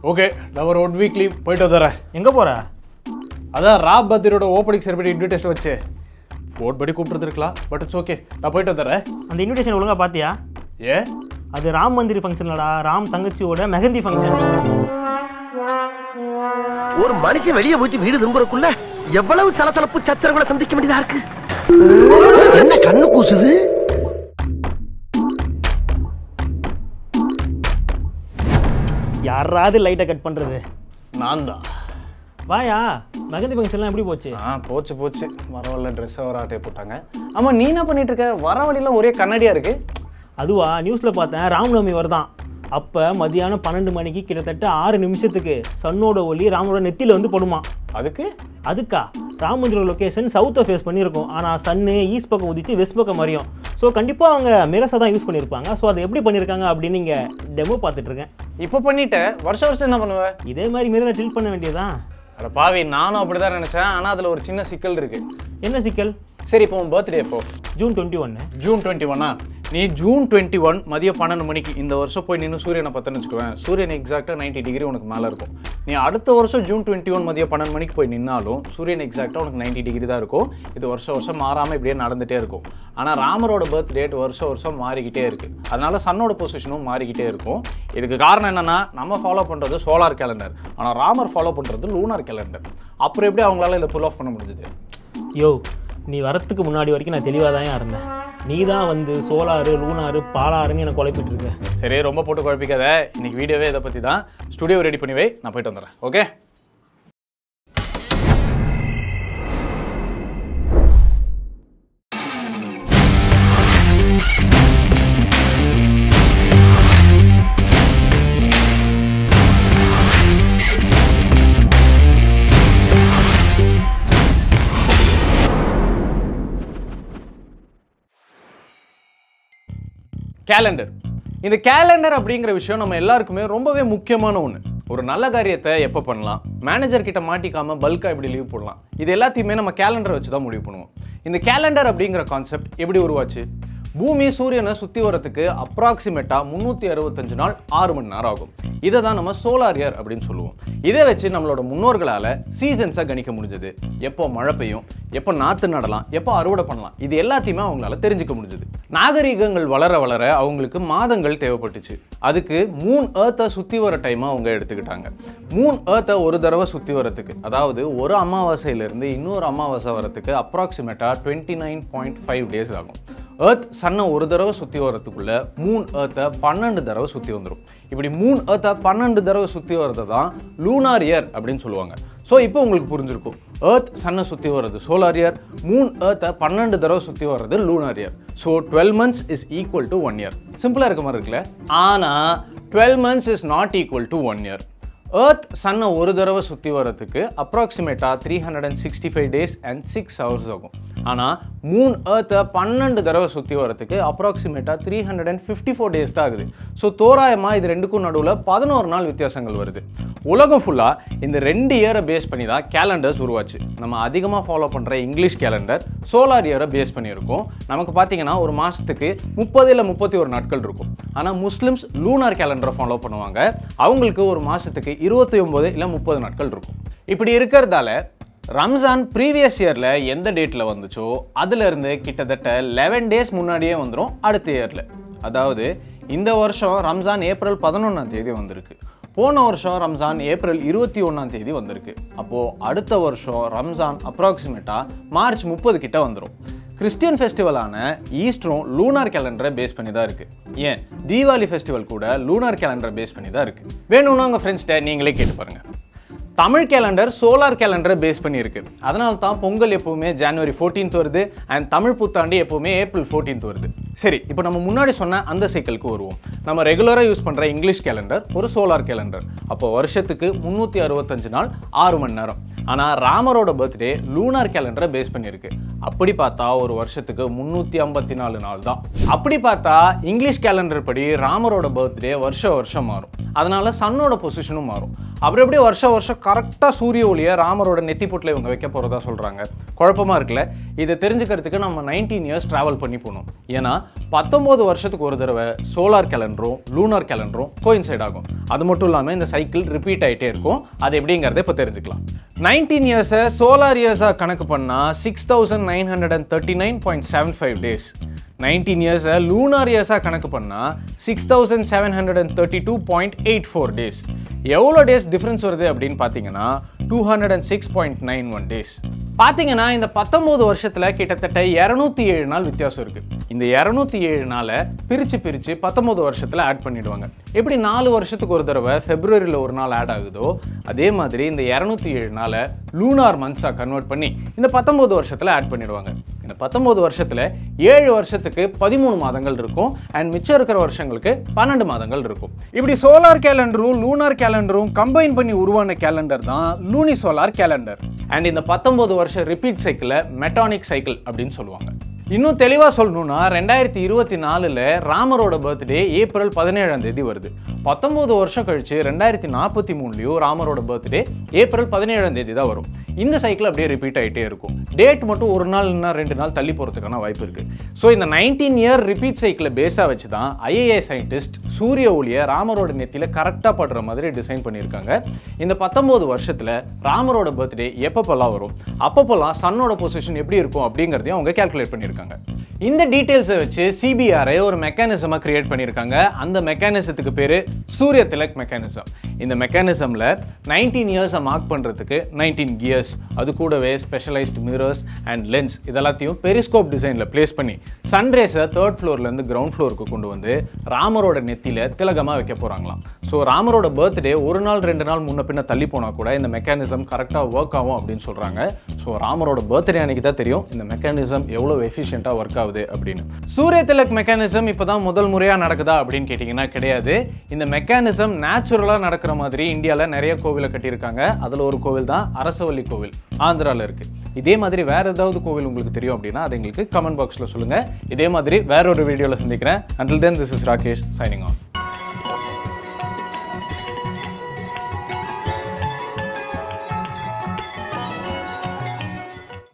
okay நான் ஒரு one weekly போயிட்டு வந்துடுறேன் எங்கே போகிற அதான் ராப் பத்திரோட ஓப்பனிங் செலிபிரிட்டி இன்விடேஷன் வச்சு ஃபோன் படி கூப்பிட்டுருக்கலாம் பட் இட்ஸ் ஓகே நான் போயிட்டு வந்துடுறேன் அந்த இன்விடேஷன் ஒழுங்கா பார்த்தியா ஏ அது ராம் மந்திரி ஃபங்க்ஷன்லடா ராம் தங்கச்சியோட மெஹந்தி ஃபங்க்ஷன் ஒரு மனுஷன் வெளியே போயிட்டு வீடு திரும்புறக்குள்ள எவ்வளவு சலசலப்பு சச்சரவுகளை சந்திக்க வேண்டியதா இருக்கு என்ன கண்ணு கூசுது யாராவது லைட்டை கட் பண்ணுறது நான் தான் வாயா மெஹந்தி ஃபங்க்ஷன்லாம் எப்படி போச்சு ஆ போச்சு போச்சு வரவழில ட்ரெஸ் ஒரு ஆட்டையை போட்டாங்க ஆமாம் நீ என்ன பண்ணிட்டு இருக்க வர வழியெல்லாம் ஒரே கண்ணாடியாக இருக்கு அதுவா நியூஸில் பார்த்தேன் ராம்நவமி வருதான் அப்போ மதியானம் பன்னெண்டு மணிக்கு கிட்டத்தட்ட ஆறு நிமிஷத்துக்கு சன்னோட ஒளி ராமோட நெத்தியில் வந்து படுமா அதுக்கு அதுக்கா ராம் மந்திர லொக்கேஷன் சவுத்தை ஃபேஸ் பண்ணியிருக்கோம் ஆனால் சன்னு ஈஸ்ட் பக்கம் உதிச்சு வெஸ்ட் பக்கம் மறியும் ஸோ கண்டிப்பாக அவங்க மிரசை தான் யூஸ் பண்ணியிருப்பாங்க ஸோ அதை எப்படி பண்ணியிருக்காங்க அப்படின்னு இங்கே டெமோ பார்த்துட்டு இருக்கேன் இப்போ பண்ணிட்ட வருஷம் வருஷம் என்ன பண்ணுவ இதே மாதிரி மிரரை ட்ரில் பண்ண வேண்டியதுதான் அட பாவி நானும் அப்படிதான் நினைச்சேன் ஆனால் அதில் ஒரு சின்ன சிக்கல் இருக்கு என்ன சிக்கல் சரி இப்போ உன் பர்த்டே எப்போ ஜூன் டுவெண்ட்டி ஒன்று ஜூன் டுவெண்ட்டி ஒன்னா நீ ஜூன் டுவெண்ட்டி ஒன் மதியம் பன்னெண்டு மணிக்கு இந்த வருஷம் போய் நின்று சூரியனை பத்தன்னு வச்சுக்குவேன் சூரியன் எக்ஸாக்டாக நைன்டி டிகிரி உனக்கு மேலே இருக்கும் நீ அடுத்த வருஷம் ஜூன் டுவெண்ட்டி ஒன் மதியம் பன்னெண்டு மணிக்கு போய் நின்னாலும் சூரியன் எக்ஸாக்டாக உனக்கு நைன்டி டிகிரி தான் இருக்கும் இது வருஷம் வருஷம் மாறாமல் இப்படியே நடந்துகிட்டே இருக்கும் ஆனால் ராமரோட பர்த் டேட் வருஷம் வருஷம் மாறிக்கிட்டே இருக்குது அதனால சன்னோட பொசிஷனும் மாறிக்கிட்டே இருக்கும் இதுக்கு காரணம் என்னன்னா நம்ம ஃபாலோ பண்ணுறது சோலார் கேலண்டர் ஆனால் ராமர் ஃபாலோ பண்ணுறது லூனார் கேலண்டர் அப்புறம் எப்படி அவங்களால இதை புல் ஆஃப் பண்ண முடிஞ்சது யோ நீ வரத்துக்கு முன்னாடி வரைக்கும் நான் தெளிவாக தான் இருந்தேன் நீ தான் வந்து சோலாரு லூனாரு பாலாறுன்னு எனக்கு குழப்பிட்டு இருக்க சரி ரொம்ப போட்டு குழப்பிக்காத இன்னைக்கு வீடியோவே இதை பற்றி தான் ஸ்டுடியோ ரெடி பண்ணி வை நான் போயிட்டு வந்துடுறேன் ஓகே கேலண்டர் இந்த கேலண்டர் அப்படிங்கிற விஷயம் நம்ம எல்லாருக்குமே ரொம்பவே முக்கியமான ஒன்று ஒரு நல்ல காரியத்தை எப்போ பண்ணலாம் மேனேஜர் கிட்ட மாட்டிக்காம பல்காக எப்படி லீவ் போடலாம் இது எல்லாத்தையுமே நம்ம கேலண்டரை வச்சு தான் முடிவு பண்ணுவோம் இந்த கேலண்டர் அப்படிங்கிற கான்செப்ட் எப்படி உருவாச்சு பூமி சூரியனை சுற்றி வரத்துக்கு அப்ராக்சிமேட்டாக முந்நூற்றி அறுபத்தஞ்சு நாள் ஆறு மணி நேரம் ஆகும் இதை தான் நம்ம சோலார் இயர் அப்படின்னு சொல்லுவோம் இதை வச்சு நம்மளோட முன்னோர்களால் சீசன்ஸை கணிக்க முடிஞ்சது எப்போ மழை பெய்யும் எப்போ நாற்று நடலாம் எப்போ அறுவடை பண்ணலாம் இது எல்லாத்தையுமே அவங்களால தெரிஞ்சுக்க முடிஞ்சது நாகரீகங்கள் வளர வளர அவங்களுக்கு மாதங்கள் தேவைப்பட்டுச்சு அதுக்கு மூன் ஏர்த்தை சுற்றி வர டைமை அவங்க எடுத்துக்கிட்டாங்க மூன் ஏர்த்தை ஒரு தடவை சுற்றி வரத்துக்கு அதாவது ஒரு அமாவாசையிலேருந்து இன்னொரு அமாவாசை வரத்துக்கு அப்ராக்சிமேட்டாக twenty nine point five days ஆகும் ஏர்த் சன்னை ஒரு தடவை சுற்றி வரதுக்குள்ள மூன் ஏர்த்தை பன்னெண்டு தடவை சுற்றி வந்துடும் இப்படி மூன் ஏர்த்தை பன்னெண்டு தடவை சுற்றி வர்றது தான் லூனார் இயர் அப்படின்னு சொல்லுவாங்க ஸோ இப்போ உங்களுக்கு புரிஞ்சிருக்கும் ஏர்த் சன்னை சுற்றி வர்றது சோலார் இயர் மூன் ஏர்த்தை பன்னெண்டு தடவை சுற்றி வர்றது lunar year so twelve months is equal to one year சிம்பிளாக இருக்க மாதிரி இருக்குல்ல ஆனால் twelve months is not equal to one year earth சன்னை ஒரு தடவை சுற்றி வரதுக்கு அப்ராக்சிமேட்டாக three hundred and sixty five days and six hours ஆகும் ஆனால் மூன் ஏர்த்தை பன்னெண்டு தடவை சுற்றி வரதுக்கு அப்ராக்சிமேட்டாக three hundred and fifty four days தான் ஆகுது ஸோ தோராயமாக இது ரெண்டுக்கும் நடுவில் பதினோரு நாள் வித்தியாசங்கள் வருது உலகம் ஃபுல்லாக இந்த ரெண்டு இயரை பேஸ் பண்ணி தான் கேலண்டர்ஸ் உருவாச்சு நம்ம அதிகமாக ஃபாலோ பண்ணுற இங்கிலீஷ் கேலண்டர் சோலார் இயரை பேஸ் பண்ணியிருக்கோம் நமக்கு பார்த்தீங்கன்னா ஒரு மாதத்துக்கு முப்பது இல்லை முப்பத்தி ஒரு நாட்கள் இருக்கும் ஆனால் முஸ்லிம்ஸ் லூனார் கேலண்டரை ஃபாலோ பண்ணுவாங்க அவங்களுக்கு ஒரு மாதத்துக்கு இருபத்தி ஒம்பது இல்லை முப்பது நாட்கள் இருக்கும் இப்படி இருக்கிறதால ரம்ஜான் ப்ரீவியஸ் இயரில் எந்த டேட்டில் வந்துச்சோ அதுலேருந்து கிட்டத்தட்ட லெவன் டேஸ் முன்னாடியே வந்துடும் அடுத்த இயரில் அதாவது இந்த வருஷம் ரம்ஜான் ஏப்ரல் பதினொன்றாம் தேதி வந்திருக்கு போன வருஷம் ரம்ஜான் ஏப்ரல் இருபத்தி ஒன்றாம் தேதி வந்திருக்கு அப்போது அடுத்த வருஷம் ரம்ஜான் அப்ராக்சிமேட்டாக மார்ச் முப்பது கிட்ட வந்துடும் கிறிஸ்டியன் ஃபெஸ்டிவலான ஈஸ்டரும் லூனார் கேலண்டரை பேஸ் பண்ணி தான் இருக்குது ஏன் தீபாவளி ஃபெஸ்டிவல் கூட லூனார் கேலண்டரை பேஸ் பண்ணி தான் இருக்குது வேணும்னா உங்கள் ஃப்ரெண்ட்ஸ்கிட்ட நீங்களே கேட்டு பாருங்கள் தமிழ் கேலண்டர் சோலார் கேலண்டரை பேஸ் பண்ணியிருக்கு அதனால தான் பொங்கல் எப்பவுமே ஜனவரி 14th வருது அண்ட் தமிழ் புத்தாண்டு எப்பவுமே ஏப்ரல் 14th வருது சரி இப்போ நம்ம முன்னாடி சொன்ன அந்த சைக்கிளுக்கு வருவோம் நம்ம ரெகுலராக யூஸ் பண்ணுற இங்கிலீஷ் கேலண்டர் ஒரு சோலார் கேலண்டர் அப்போ வருஷத்துக்கு முந்நூற்றி அறுபத்தஞ்சு நாள் ஆறு மணி நேரம் ஆனால் ராமரோட பர்த்டே லூனார் கேலண்டரை பேஸ் பண்ணியிருக்கு அப்படி பார்த்தா ஒரு வருஷத்துக்கு முந்நூற்றி ஐம்பத்தி நாலு நாள் தான் அப்படி பார்த்தா இங்கிலீஷ் கேலண்டர் படி ராமரோட பர்த்டே வருஷம் வருஷம் மாறும் அதனால சன்னோட பொசிஷனும் மாறும் அப்புறம் எப்படி வருஷம் வருஷம் கரெக்டாக சூரிய ஒளியை ராமரோட நெத்தி பொட்டில் இவங்க வைக்க போகிறதா சொல்கிறாங்க குழப்பமா இருக்குல்ல இதை தெரிஞ்சுக்கிறதுக்கு நம்ம நைன்டீன் இயர்ஸ் ட்ராவல் பண்ணி போகணும் ஏன்னா பத்தொம்போது வருஷத்துக்கு ஒரு தடவை சோலார் கேலண்டரும் லூனார் கேலண்டரும் கோயின்சைட் ஆகும் அது மட்டும் இல்லாமல் இந்த சைக்கிள் ரிப்பீட் ஆகிட்டே இருக்கும் அது எப்படிங்கிறத இப்போ தெரிஞ்சுக்கலாம் நைன்டீன் இயர்ஸை சோலார் இயர்ஸாக கணக்கு பண்ணால் six thousand nine hundred and thirty nine point seven five days nineteen இயர்ஸை லூனார் இயர்ஸாக கணக்கு பண்ணால் six thousand seven hundred and thirty two point eight four days எவ்வளோ டேஸ் டிஃப்ரென்ஸ் வருது அப்படின்னு பார்த்தீங்கன்னா two hundred and six point nine one days பார்த்தீங்கன்னா இந்த பத்தொம்போது வருஷத்தில் கிட்டத்தட்ட இரநூத்தி ஏழு நாள் வித்தியாசம் இருக்குது இந்த இரநூத்தி ஏழு நாளை பிரித்து பிரித்து பத்தொம்போது வருஷத்தில் ஆட் பண்ணிடுவாங்க எப்படி நாலு வருஷத்துக்கு ஒரு தடவை ஃபெப்ரவரியில் ஒரு நாள் ஆட் ஆகுதோ அதே மாதிரி இந்த இரநூத்தி ஏழு நாளை லூனார் மந்த்ஸாக கன்வெர்ட் பண்ணி இந்த பத்தொம்போது வருஷத்தில் ஆட் பண்ணிடுவாங்க இந்த பத்தொம்போது வருஷத்தில் ஏழு வருஷத்துக்கு பதிமூணு மாதங்கள் இருக்கும் அண்ட் மிச்சம் இருக்கிற வருஷங்களுக்கு பன்னெண்டு மாதங்கள் இருக்கும் இப்படி சோலார் கேலண்டரும் லூனார் கேலண்டரும் கம்பைன் பண்ணி உருவான கேலண்டர் தான் லூனி சோலார் கேலண்டர் அண்ட் இந்த பத்தொம்போது வருஷம் ரிப்பீட் சைக்கிளை மெட்டானிக் சைக்கிள் அப்படின்னு சொல்லுவாங்க இன்னும் தெளிவாக சொல்லணும்னா ரெண்டாயிரத்தி இருபத்தி நாலில் ராமரோட பர்த்டே ஏப்ரல் பதினேழாம் தேதி வருது பத்தொம்போது வருஷம் கழிச்சு ரெண்டாயிரத்தி நாற்பத்தி மூணுலேயும் ராமரோட பர்த்டே ஏப்ரல் பதினேழாம் தேதி தான் வரும் இந்த சைக்கிள் அப்படியே ரிப்பீட் ஆகிட்டே இருக்கும் டேட் மட்டும் ஒரு நாள் இல்லைனா ரெண்டு நாள் தள்ளி போகிறதுக்கான வாய்ப்பு இருக்குது ஸோ இந்த நைன்டீன் இயர் ரிப்பீட் சைக்கிளை பேஸாக வச்சு தான் ஐஏஏ சயின்டிஸ்ட் சூரிய ஒளியை ராமரோட நெத்தியில் கரெக்டாக படுற மாதிரி டிசைன் பண்ணியிருக்காங்க இந்த பத்தொம்போது வருஷத்தில் ராமரோட பர்த்டே எப்பப்பெல்லாம் வரும் அப்பப்போல்லாம் சன்னோட பொசிஷன் எப்படி இருக்கும் அப்படிங்கிறதையும் அவங்க கேல்குலேட் பண்ணியிருக்காங்க இந்த டீட்டெயில்ஸை வச்சு சிபிஆரை ஒரு மெக்கானிசமாக கிரியேட் பண்ணியிருக்காங்க அந்த மெக்கானிசத்துக்கு பேர் சூரிய திலக் மெக்கானிசம் இந்த மெக்கானிசமில் நைன்டீன் இயர்ஸை மார்க் பண்ணுறதுக்கு நைன்டீன் கியர்ஸ் அது கூடவே ஸ்பெஷலைஸ்டு மிரர்ஸ் அண்ட் லென்ஸ் இதெல்லாத்தையும் பெரிஸ்கோப் டிசைனில் ப்ளேஸ் பண்ணி சன்ரேஸை தேர்ட் ஃப்ளோர்லேருந்து கிரவுண்ட் ஃப்ளோருக்கு கொண்டு வந்து ராமரோட நெத்தியில் திலகமாக வைக்க போகிறாங்களாம் ஸோ ராமரோட பர்த்டே ஒரு நாள் ரெண்டு நாள் முன்ன பின்ன தள்ளி போனால் கூட இந்த மெக்கானிசம் கரெக்டாக ஒர்க் ஆகும் அப்படின்னு சொல்கிறாங்க ஸோ ராமரோட பர்த்டே அன்னைக்கு தான் தெரியும் இந்த மெக்கானிசம் எவ்வளோ எஃபிஷியண்ட்டாக ஒர்க் ஆகுது அப்படின்னு சூரிய திலக் மெக்கானிசம் இப்போ தான் முதல் முறையாக நடக்குதா அப்படின்னு கேட்டிங்கன்னா கிடையாது இந்த மெக்கானிசம் நேச்சுரலாக நடக்கிற மாதிரி இந்தியாவில் நிறைய கோவிலை கட்டியிருக்காங்க அதில் ஒரு கோவில் தான் அரசவல்லி கோவில் ஆந்திராவில் இருக்குது இதே மாதிரி வேற ஏதாவது கோவில் உங்களுக்கு தெரியும் அப்படின்னா அதை எங்களுக்கு கமெண்ட் பாக்ஸில் சொல்லுங்கள் இதே மாதிரி வேற ஒரு வீடியோவில் சந்திக்கிறேன் until then this is Rakesh signing on